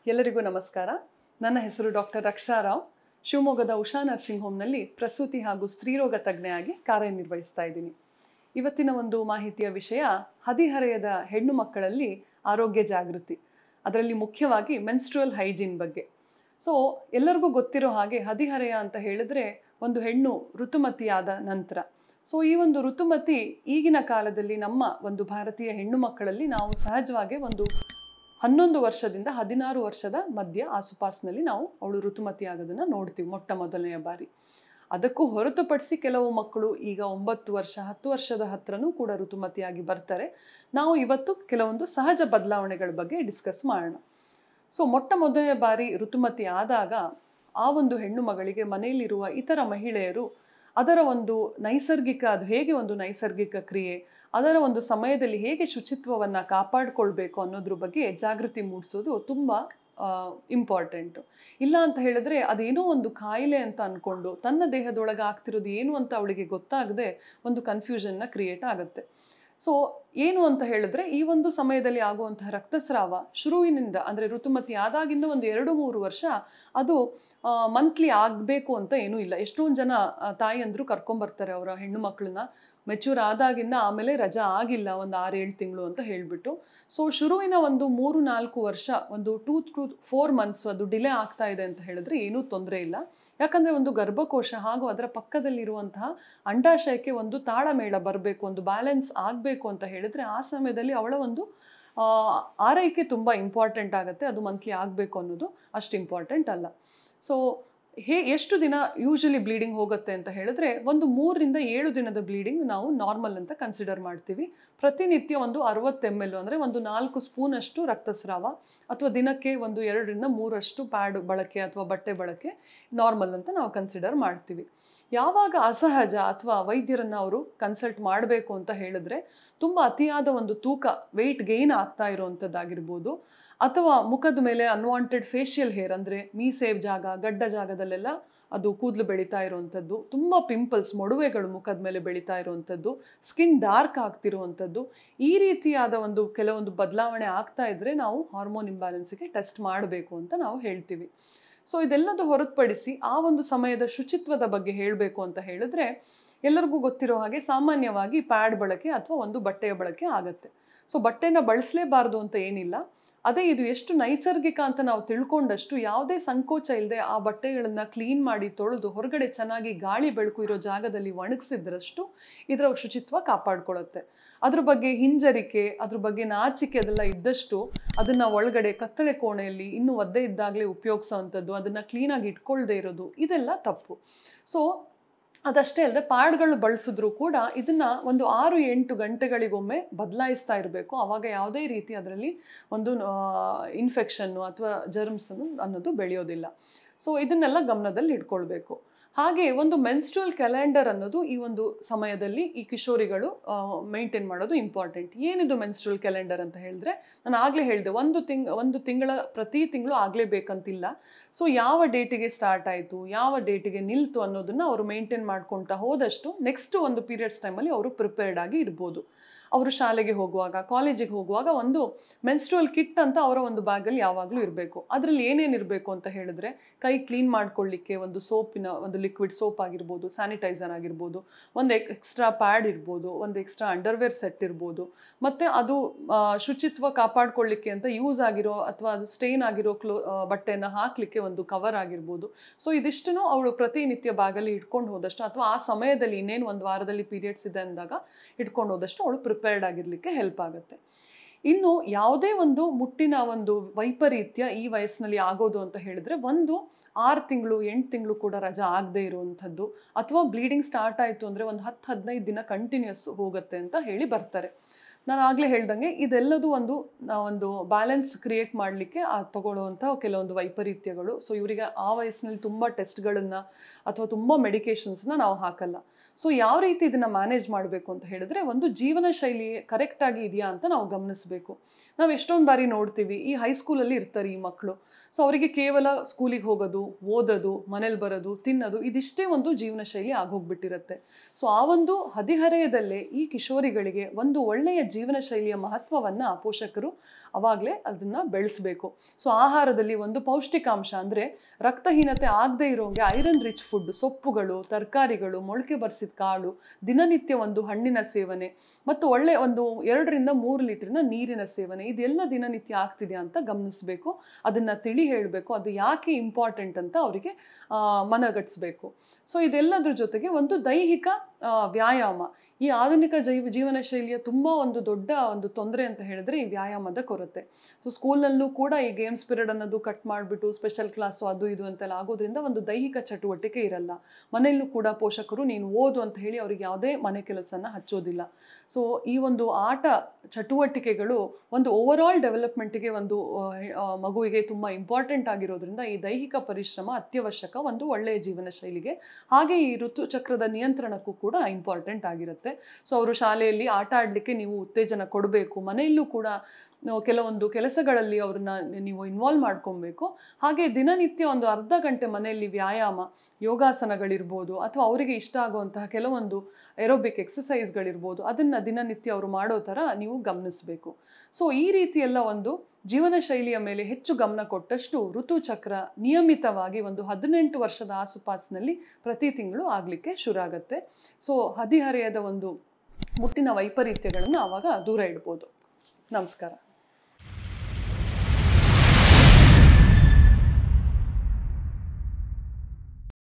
ಎಲ್ಲರಿಗೂ ನಮಸ್ಕಾರ ನನ್ನ ಹೆಸರು ಡಾಕ್ಟರ್ ರಕ್ಷಾರಾವ್ ಶಿವಮೊಗ್ಗದ ಉಷಾ ನರ್ಸಿಂಗ್ ಹೋಮ್ನಲ್ಲಿ ಪ್ರಸೂತಿ ಹಾಗೂ ಸ್ತ್ರೀರೋಗ ತಜ್ಞೆಯಾಗಿ ಕಾರ್ಯನಿರ್ವಹಿಸ್ತಾ ಇದ್ದೀನಿ ಇವತ್ತಿನ ಒಂದು ಮಾಹಿತಿಯ ವಿಷಯ ಹದಿಹರೆಯದ ಹೆಣ್ಣು ಮಕ್ಕಳಲ್ಲಿ ಆರೋಗ್ಯ ಜಾಗೃತಿ ಅದರಲ್ಲಿ ಮುಖ್ಯವಾಗಿ ಮೆನ್ಸ್ಟ್ರುವಲ್ ಹೈಜೀನ್ ಬಗ್ಗೆ ಸೊ ಎಲ್ಲರಿಗೂ ಗೊತ್ತಿರೋ ಹಾಗೆ ಹದಿಹರೆಯ ಅಂತ ಹೇಳಿದ್ರೆ ಒಂದು ಹೆಣ್ಣು ಋತುಮತಿಯಾದ ನಂತರ ಸೊ ಈ ಒಂದು ಋತುಮತಿ ಈಗಿನ ಕಾಲದಲ್ಲಿ ನಮ್ಮ ಒಂದು ಭಾರತೀಯ ಹೆಣ್ಣು ಮಕ್ಕಳಲ್ಲಿ ನಾವು ಸಹಜವಾಗಿ ಒಂದು ಹನ್ನೊಂದು ವರ್ಷದಿಂದ ಹದಿನಾರು ವರ್ಷದ ಮಧ್ಯ ಆಸುಪಾಸಿನಲ್ಲಿ ನಾವು ಅವಳು ಋತುಮತಿ ಆಗೋದನ್ನ ನೋಡ್ತೀವಿ ಮೊಟ್ಟ ಮೊದಲನೆಯ ಬಾರಿ ಅದಕ್ಕೂ ಹೊರತುಪಡಿಸಿ ಕೆಲವು ಮಕ್ಕಳು ಈಗ ಒಂಬತ್ತು ವರ್ಷ ಹತ್ತು ವರ್ಷದ ಹತ್ರನೂ ಕೂಡ ಋತುಮತಿಯಾಗಿ ಬರ್ತಾರೆ ನಾವು ಇವತ್ತು ಕೆಲವೊಂದು ಸಹಜ ಬದಲಾವಣೆಗಳ ಬಗ್ಗೆ ಡಿಸ್ಕಸ್ ಮಾಡೋಣ ಸೊ ಮೊಟ್ಟ ಮೊದಲನೇ ಬಾರಿ ಋತುಮತಿ ಆದಾಗ ಆ ಒಂದು ಹೆಣ್ಣು ಮಗಳಿಗೆ ಮನೆಯಲ್ಲಿರುವ ಇತರ ಮಹಿಳೆಯರು ಅದರ ಒಂದು ನೈಸರ್ಗಿಕ ಅದು ಹೇಗೆ ಒಂದು ನೈಸರ್ಗಿಕ ಕ್ರಿಯೆ ಅದರ ಒಂದು ಸಮಯದಲ್ಲಿ ಹೇಗೆ ಶುಚಿತ್ವವನ್ನು ಕಾಪಾಡಿಕೊಳ್ಬೇಕು ಅನ್ನೋದ್ರ ಬಗ್ಗೆ ಜಾಗೃತಿ ಮೂಡಿಸೋದು ತುಂಬ ಇಂಪಾರ್ಟೆಂಟು ಇಲ್ಲ ಅಂತ ಹೇಳಿದ್ರೆ ಅದೇನೋ ಒಂದು ಕಾಯಿಲೆ ಅಂತ ಅಂದ್ಕೊಂಡು ತನ್ನ ದೇಹದೊಳಗೆ ಆಗ್ತಿರೋದು ಏನು ಅಂತ ಅವಳಿಗೆ ಗೊತ್ತಾಗದೆ ಒಂದು ಕನ್ಫ್ಯೂಷನ್ನ ಕ್ರಿಯೇಟ್ ಆಗುತ್ತೆ ಸೊ ಏನು ಅಂತ ಹೇಳಿದ್ರೆ ಈ ಒಂದು ಸಮಯದಲ್ಲಿ ಆಗುವಂತಹ ರಕ್ತಸ್ರಾವ ಶುರುವಿನಿಂದ ಅಂದರೆ ಋತುಮತಿ ಆದಾಗಿಂದ ಒಂದು ಎರಡು ಮೂರು ವರ್ಷ ಅದು ಮಂತ್ಲಿ ಆಗಬೇಕು ಅಂತ ಏನೂ ಇಲ್ಲ ಎಷ್ಟೊಂದು ಜನ ತಾಯಿಯಂದರು ಕರ್ಕೊಂಬರ್ತಾರೆ ಅವರ ಹೆಣ್ಣು ಮಕ್ಕಳನ್ನ ಮೆಚೂರ್ ಆದಾಗಿಂದ ಆಮೇಲೆ ರಜಾ ಆಗಿಲ್ಲ ಒಂದು ಆರು ಏಳು ತಿಂಗಳು ಅಂತ ಹೇಳಿಬಿಟ್ಟು ಸೊ ಶುರುವಿನ ಒಂದು ಮೂರು ನಾಲ್ಕು ವರ್ಷ ಒಂದು ಟೂ ಟು ಫೋರ್ ಮಂತ್ಸ್ ಅದು ಡಿಲೇ ಆಗ್ತಾ ಇದೆ ಅಂತ ಹೇಳಿದ್ರೆ ಏನೂ ತೊಂದರೆ ಇಲ್ಲ ಯಾಕಂದರೆ ಒಂದು ಗರ್ಭಕೋಶ ಹಾಗೂ ಅದರ ಪಕ್ಕದಲ್ಲಿರುವಂತಹ ಅಂಡಾಶಯಕ್ಕೆ ಒಂದು ತಾಳಮೇಳ ಬರಬೇಕು ಒಂದು ಬ್ಯಾಲೆನ್ಸ್ ಆಗಬೇಕು ಅಂತ ಹೇಳಿದ್ರೆ ಆ ಸಮಯದಲ್ಲಿ ಅವಳ ಒಂದು ಆರೈಕೆ ತುಂಬ ಇಂಪಾರ್ಟೆಂಟ್ ಆಗುತ್ತೆ ಅದು ಮಂತ್ಲಿ ಆಗಬೇಕು ಅನ್ನೋದು ಅಷ್ಟು ಇಂಪಾರ್ಟೆಂಟ್ ಅಲ್ಲ ಸೊ ಹೇ ಎಷ್ಟು ದಿನ ಯೂಶಲಿ ಬ್ಲೀಡಿಂಗ್ ಹೋಗುತ್ತೆ ಅಂತ ಹೇಳಿದ್ರೆ ಒಂದು ಮೂರರಿಂದ ಏಳು ದಿನದ ಬ್ಲೀಡಿಂಗ್ ನಾವು ನಾರ್ಮಲ್ ಅಂತ ಕನ್ಸಿಡರ್ ಮಾಡ್ತೀವಿ ಪ್ರತಿನಿತ್ಯ ಒಂದು ಅರವತ್ತು ಎಮ್ ಎಲ್ ಅಂದರೆ ಒಂದು ನಾಲ್ಕು ಸ್ಪೂನಷ್ಟು ರಕ್ತಸ್ರಾವ ಅಥವಾ ದಿನಕ್ಕೆ ಒಂದು ಎರಡರಿಂದ ಮೂರಷ್ಟು ಪ್ಯಾಡ್ ಬಳಕೆ ಅಥವಾ ಬಟ್ಟೆ ಬಳಕೆ ನಾರ್ಮಲ್ ಅಂತ ನಾವು ಕನ್ಸಿಡರ್ ಮಾಡ್ತೀವಿ ಯಾವಾಗ ಅಸಹಜ ಅಥವಾ ವೈದ್ಯರನ್ನು ಅವರು ಕನ್ಸಲ್ಟ್ ಮಾಡಬೇಕು ಅಂತ ಹೇಳಿದ್ರೆ ತುಂಬ ಅತಿಯಾದ ಒಂದು ತೂಕ ವೆಯ್ಟ್ ಗೇನ್ ಆಗ್ತಾ ಇರೋವಂಥದ್ದಾಗಿರ್ಬೋದು ಅಥವಾ ಮುಖದ ಮೇಲೆ ಅನ್ವಾಂಟೆಡ್ ಫೇಶಿಯಲ್ ಹೇರ್ ಅಂದರೆ ಮೀಸೇವ್ ಜಾಗ ಗಡ್ಡ ಜಾಗದಲ್ಲೆಲ್ಲ ಅದು ಕೂದಲು ಬೆಳೀತಾ ಇರುವಂಥದ್ದು ತುಂಬ ಪಿಂಪಲ್ಸ್ ಮೊಡವೆಗಳು ಮುಖದ ಮೇಲೆ ಬೆಳೀತಾ ಇರುವಂಥದ್ದು ಸ್ಕಿನ್ ಡಾರ್ಕ್ ಆಗ್ತಿರುವಂಥದ್ದು ಈ ರೀತಿಯಾದ ಒಂದು ಕೆಲವೊಂದು ಬದಲಾವಣೆ ಆಗ್ತಾ ಇದ್ದರೆ ನಾವು ಹಾರ್ಮೋನ್ ಇಂಬ್ಯಾಲೆನ್ಸಿಗೆ ಟೆಸ್ಟ್ ಮಾಡಬೇಕು ಅಂತ ನಾವು ಹೇಳ್ತೀವಿ ಸೊ ಇದೆಲ್ಲದು ಹೊರತುಪಡಿಸಿ ಆ ಒಂದು ಸಮಯದ ಶುಚಿತ್ವದ ಬಗ್ಗೆ ಹೇಳಬೇಕು ಅಂತ ಹೇಳಿದ್ರೆ ಎಲ್ಲರಿಗೂ ಗೊತ್ತಿರೋ ಹಾಗೆ ಸಾಮಾನ್ಯವಾಗಿ ಪ್ಯಾಡ್ ಬಳಕೆ ಅಥವಾ ಒಂದು ಬಟ್ಟೆಯ ಬಳಕೆ ಆಗುತ್ತೆ ಸೊ ಬಟ್ಟೆನ ಬಳಸಲೇಬಾರ್ದು ಅಂತ ಏನಿಲ್ಲ ಅದೇ ಇದು ಎಷ್ಟು ನೈಸರ್ಗಿಕ ಅಂತ ನಾವು ತಿಳ್ಕೊಂಡಷ್ಟು ಯಾವುದೇ ಸಂಕೋಚ ಇಲ್ಲದೆ ಆ ಬಟ್ಟೆಗಳನ್ನು ಕ್ಲೀನ್ ಮಾಡಿ ತೊಳೆದು ಹೊರಗಡೆ ಚೆನ್ನಾಗಿ ಗಾಳಿ ಬೆಳಕು ಇರೋ ಜಾಗದಲ್ಲಿ ಒಣಗಿಸಿದ್ರಷ್ಟು ಇದರ ಶುಚಿತ್ವ ಕಾಪಾಡ್ಕೊಳ್ಳುತ್ತೆ ಅದ್ರ ಬಗ್ಗೆ ಹಿಂಜರಿಕೆ ಅದ್ರ ಬಗ್ಗೆ ನಾಚಿಕೆ ಅದೆಲ್ಲ ಇದ್ದಷ್ಟು ಅದನ್ನು ಒಳಗಡೆ ಕತ್ತಲೆ ಕೋಣೆಯಲ್ಲಿ ಇನ್ನೂ ಒದ್ದೆ ಇದ್ದಾಗಲೇ ಉಪಯೋಗಿಸೋವಂಥದ್ದು ಅದನ್ನು ಕ್ಲೀನಾಗಿ ಇಟ್ಕೊಳ್ದೇ ಇರೋದು ಇದೆಲ್ಲ ತಪ್ಪು ಸೊ ಅದಷ್ಟೇ ಅಲ್ಲದೆ ಪ್ಯಾಡ್ಗಳು ಬಳಸಿದ್ರು ಕೂಡ ಇದನ್ನ ಒಂದು ಆರು ಎಂಟು ಗಂಟೆಗಳಿಗೊಮ್ಮೆ ಬದಲಾಯಿಸ್ತಾ ಇರಬೇಕು ಆವಾಗ ಯಾವುದೇ ರೀತಿ ಅದರಲ್ಲಿ ಒಂದು ಇನ್ಫೆಕ್ಷನ್ನು ಅಥವಾ ಜರ್ಮ್ಸನ್ನು ಅನ್ನೋದು ಬೆಳೆಯೋದಿಲ್ಲ ಸೊ ಇದನ್ನೆಲ್ಲ ಗಮನದಲ್ಲಿ ಇಟ್ಕೊಳ್ಬೇಕು ಹಾಗೆ ಒಂದು ಮೆನ್ಸ್ಟ್ರಲ್ ಕ್ಯಾಲೆಂಡರ್ ಅನ್ನೋದು ಈ ಒಂದು ಸಮಯದಲ್ಲಿ ಈ ಕಿಶೋರಿಗಳು ಮೇಂಟೈನ್ ಮಾಡೋದು ಇಂಪಾರ್ಟೆಂಟ್ ಏನಿದು ಮೆನ್ಸ್ಟ್ರಲ್ ಕ್ಯಾಲೆಂಡರ್ ಅಂತ ಹೇಳಿದ್ರೆ ನಾನು ಆಗಲೇ ಹೇಳಿದೆ ಒಂದು ತಿಂಗ್ ಒಂದು ತಿಂಗಳ ಪ್ರತಿ ತಿಂಗಳು ಆಗಲೇಬೇಕಂತಿಲ್ಲ ಸೊ ಯಾವ ಡೇಟಿಗೆ ಸ್ಟಾರ್ಟ್ ಆಯಿತು ಯಾವ ಡೇಟಿಗೆ ನಿಲ್ತು ಅನ್ನೋದನ್ನು ಅವರು ಮೇಂಟೈನ್ ಮಾಡ್ಕೊಳ್ತಾ ಹೋದಷ್ಟು ನೆಕ್ಸ್ಟ್ ಒಂದು ಪೀರಿಯಡ್ಸ್ ಟೈಮಲ್ಲಿ ಅವರು ಪ್ರಿಪೇರ್ಡ್ ಆಗಿ ಇರ್ಬೋದು ಅವರು ಶಾಲೆಗೆ ಹೋಗುವಾಗ ಕಾಲೇಜಿಗೆ ಹೋಗುವಾಗ ಒಂದು ಮೆನ್ಸ್ಟ್ರುವಲ್ ಕಿಟ್ ಅಂತ ಅವರ ಒಂದು ಬ್ಯಾಗಲ್ಲಿ ಯಾವಾಗಲೂ ಇರಬೇಕು ಅದರಲ್ಲಿ ಏನೇನು ಇರಬೇಕು ಅಂತ ಹೇಳಿದ್ರೆ ಕೈ ಕ್ಲೀನ್ ಮಾಡ್ಕೊಳ್ಳಿಕ್ಕೆ ಒಂದು ಸೋಪಿನ ಒಂದು ಲಿಕ್ವಿಡ್ ಸೋಪ್ ಆಗಿರ್ಬೋದು ಸ್ಯಾನಿಟೈಸರ್ ಆಗಿರ್ಬೋದು ಒಂದು ಎಕ್ಸ್ಟ್ರಾ ಪ್ಯಾಡ್ ಇರ್ಬೋದು ಒಂದು ಎಕ್ಸ್ಟ್ರಾ ಅಂಡರ್ವೇರ್ ಸೆಟ್ ಇರ್ಬೋದು ಮತ್ತು ಅದು ಶುಚಿತ್ವ ಕಾಪಾಡ್ಕೊಳ್ಳಿಕ್ಕೆ ಅಂತ ಯೂಸ್ ಆಗಿರೋ ಅಥವಾ ಅದು ಸ್ಟೇನ್ ಆಗಿರೋ ಕ್ಲೋ ಬಟ್ಟೆನ ಹಾಕಲಿಕ್ಕೆ ಒಂದು ಕವರ್ ಆಗಿರ್ಬೋದು ಸೊ ಇದಿಷ್ಟನ್ನು ಅವಳು ಪ್ರತಿನಿತ್ಯ ಬ್ಯಾಗಲ್ಲಿ ಇಟ್ಕೊಂಡು ಹೋದಷ್ಟು ಅಥವಾ ಆ ಸಮಯದಲ್ಲಿ ಇನ್ನೇನು ಒಂದು ವಾರದಲ್ಲಿ ಪೀರಿಯಡ್ಸ್ ಇದೆ ಅಂದಾಗ ಇಟ್ಕೊಂಡು ಹೋದಷ್ಟು ಅವಳು ಪ್ರಿಪೇರ್ಡ್ ಆಗಿರಲಿಕ್ಕೆ ಹೆಲ್ಪ್ ಆಗುತ್ತೆ ಇನ್ನು ಯಾವುದೇ ಒಂದು ಮುಟ್ಟಿನ ಒಂದು ವೈಪರೀತ್ಯ ಈ ವಯಸ್ಸಿನಲ್ಲಿ ಆಗೋದು ಅಂತ ಹೇಳಿದ್ರೆ ಒಂದು ಆರು ತಿಂಗಳು ಎಂಟು ತಿಂಗಳು ಕೂಡ ರಜಾ ಆಗದೆ ಇರುವಂಥದ್ದು ಅಥವಾ ಬ್ಲೀಡಿಂಗ್ ಸ್ಟಾರ್ಟ್ ಆಯಿತು ಅಂದರೆ ಒಂದು ಹತ್ತು ಹದಿನೈದು ದಿನ ಕಂಟಿನ್ಯೂಸ್ ಹೋಗುತ್ತೆ ಅಂತ ಹೇಳಿ ಬರ್ತಾರೆ ನಾನು ಆಗಲೇ ಹೇಳ್ದಂಗೆ ಇದೆಲ್ಲದೂ ಒಂದು ಒಂದು ಬ್ಯಾಲೆನ್ಸ್ ಕ್ರಿಯೇಟ್ ಮಾಡಲಿಕ್ಕೆ ತಗೊಳ್ಳುವಂಥ ಕೆಲವೊಂದು ವೈಪರೀತ್ಯಗಳು ಸೊ ಇವರಿಗೆ ಆ ವಯಸ್ಸಿನಲ್ಲಿ ತುಂಬ ಟೆಸ್ಟ್ಗಳನ್ನು ಅಥವಾ ತುಂಬ ಮೆಡಿಕೇಶನ್ಸ್ನ ನಾವು ಹಾಕಲ್ಲ ಸೊ ಯಾವ ರೀತಿ ಇದನ್ನು ಮ್ಯಾನೇಜ್ ಮಾಡಬೇಕು ಅಂತ ಹೇಳಿದ್ರೆ ಒಂದು ಜೀವನ ಶೈಲಿ ಕರೆಕ್ಟಾಗಿ ಇದೆಯಾ ಅಂತ ನಾವು ಗಮನಿಸಬೇಕು ನಾವು ಎಷ್ಟೊಂದು ಬಾರಿ ನೋಡ್ತೀವಿ ಈ ಹೈಸ್ಕೂಲಲ್ಲಿ ಇರ್ತಾರೆ ಈ ಮಕ್ಕಳು ಸೊ ಅವರಿಗೆ ಕೇವಲ ಸ್ಕೂಲಿಗೆ ಹೋಗೋದು ಓದೋದು ಮನೇಲಿ ಬರೋದು ತಿನ್ನೋದು ಇದಿಷ್ಟೇ ಒಂದು ಜೀವನ ಶೈಲಿ ಆಗೋಗ್ಬಿಟ್ಟಿರುತ್ತೆ ಸೊ ಆ ಒಂದು ಹದಿಹರೆಯದಲ್ಲೇ ಈ ಕಿಶೋರಿಗಳಿಗೆ ಒಂದು ಒಳ್ಳೆಯ ಜೀವನ ಶೈಲಿಯ ಮಹತ್ವವನ್ನು ಪೋಷಕರು ಅವಾಗಲೇ ಅದನ್ನು ಬೆಳೆಸಬೇಕು ಸೊ ಆಹಾರದಲ್ಲಿ ಒಂದು ಪೌಷ್ಟಿಕಾಂಶ ಅಂದರೆ ರಕ್ತಹೀನತೆ ಆಗದೇ ಇರೋಂಗೆ ಐರನ್ ರಿಚ್ ಫುಡ್ ಸೊಪ್ಪುಗಳು ತರಕಾರಿಗಳು ಮೊಳಕೆ ಬರಿಸಿದ ಕಾಳು ದಿನನಿತ್ಯ ಒಂದು ಹಣ್ಣಿನ ಸೇವನೆ ಮತ್ತು ಒಳ್ಳೆ ಒಂದು ಎರಡರಿಂದ ಮೂರು ಲೀಟ್ರಿನ ನೀರಿನ ಸೇವನೆ ಇದೆಲ್ಲ ದಿನನಿತ್ಯ ಆಗ್ತಿದೆಯಾ ಅಂತ ಗಮನಿಸಬೇಕು ಅದನ್ನು ತಿಳಿ ಹೇಳಬೇಕು ಅದು ಯಾಕೆ ಇಂಪಾರ್ಟೆಂಟ್ ಅಂತ ಅವರಿಗೆ ಮನಗಟ್ಟಿಸ್ಬೇಕು ಸೊ ಇದೆಲ್ಲದ್ರ ಜೊತೆಗೆ ಒಂದು ದೈಹಿಕ ಆ, ವ್ಯಾಯಾಮ ಈ ಆಧುನಿಕ ಜೈವ ಜೀವನ ಶೈಲಿಯ ತುಂಬ ಒಂದು ದೊಡ್ಡ ಒಂದು ತೊಂದರೆ ಅಂತ ಹೇಳಿದ್ರೆ ಈ ವ್ಯಾಯಾಮದ ಕೊರತೆ ಸೊ ಸ್ಕೂಲ್ನಲ್ಲೂ ಕೂಡ ಈ ಗೇಮ್ಸ್ ಪೀರಿಯಡ್ ಅನ್ನೋದು ಕಟ್ ಮಾಡಿಬಿಟ್ಟು ಸ್ಪೆಷಲ್ ಕ್ಲಾಸು ಅದು ಇದು ಅಂತೆಲ್ಲ ಆಗೋದ್ರಿಂದ ಒಂದು ದೈಹಿಕ ಚಟುವಟಿಕೆ ಇರಲ್ಲ ಮನೆಯಲ್ಲೂ ಕೂಡ ಪೋಷಕರು ನೀನು ಓದು ಅಂತ ಹೇಳಿ ಅವ್ರಿಗೆ ಯಾವುದೇ ಮನೆ ಕೆಲಸನ ಹಚ್ಚೋದಿಲ್ಲ ಸೊ ಈ ಒಂದು ಆಟ ಚಟುವಟಿಕೆಗಳು ಒಂದು ಓವರ್ ಆಲ್ ಡೆವಲಪ್ಮೆಂಟಿಗೆ ಒಂದು ಆ, ಆ, ಮಗುವಿಗೆ ತುಂಬ ಇಂಪಾರ್ಟೆಂಟ್ ಆಗಿರೋದ್ರಿಂದ ಈ ದೈಹಿಕ ಪರಿಶ್ರಮ ಅತ್ಯವಶ್ಯಕ ಒಂದು ಒಳ್ಳೆಯ ಜೀವನ ಶೈಲಿಗೆ ಹಾಗೆ ಈ ಋತುಚಕ್ರದ ನಿಯಂತ್ರಣಕ್ಕೂ ಕೂಡ ಇಂಪಾರ್ಟೆಂಟ್ ಆಗಿರುತ್ತೆ ಸೊ ಅವರು ಶಾಲೆಯಲ್ಲಿ ಆಟ ಆಡಲಿಕ್ಕೆ ನೀವು ಉತ್ತೇಜನ ಕೊಡಬೇಕು ಮನೆಯಲ್ಲೂ ಕೂಡ ನಾವು ಕೆಲವೊಂದು ಕೆಲಸಗಳಲ್ಲಿ ಅವ್ರನ್ನ ನೀವು ಇನ್ವಾಲ್ವ್ ಮಾಡ್ಕೊಬೇಕು ಹಾಗೆ ದಿನನಿತ್ಯ ಒಂದು ಅರ್ಧ ಗಂಟೆ ಮನೆಯಲ್ಲಿ ವ್ಯಾಯಾಮ ಯೋಗಾಸನಗಳಿರ್ಬೋದು ಅಥವಾ ಅವರಿಗೆ ಇಷ್ಟ ಆಗುವಂತಹ ಕೆಲವೊಂದು ಏರೋಬಿಕ್ ಎಕ್ಸಸೈಸ್ಗಳಿರ್ಬೋದು ಅದನ್ನು ದಿನನಿತ್ಯ ಅವರು ಮಾಡೋ ಥರ ನೀವು ಗಮನಿಸಬೇಕು ಸೊ ಈ ರೀತಿ ಎಲ್ಲ ಒಂದು ಜೀವನ ಶೈಲಿಯ ಮೇಲೆ ಹೆಚ್ಚು ಗಮನ ಕೊಟ್ಟಷ್ಟು ಋತುಚಕ್ರ ನಿಯಮಿತವಾಗಿ ಒಂದು ಹದಿನೆಂಟು ವರ್ಷದ ಆಸುಪಾಸಿನಲ್ಲಿ ಪ್ರತಿ ತಿಂಗಳು ಆಗಲಿಕ್ಕೆ ಶುರು ಆಗುತ್ತೆ ಸೊ ಹದಿಹರೆಯದ ಒಂದು ಮುಟ್ಟಿನ ವೈಪರೀತ್ಯಗಳನ್ನು ಆವಾಗ ದೂರ ಇಡ್ಬೋದು ನಮಸ್ಕಾರ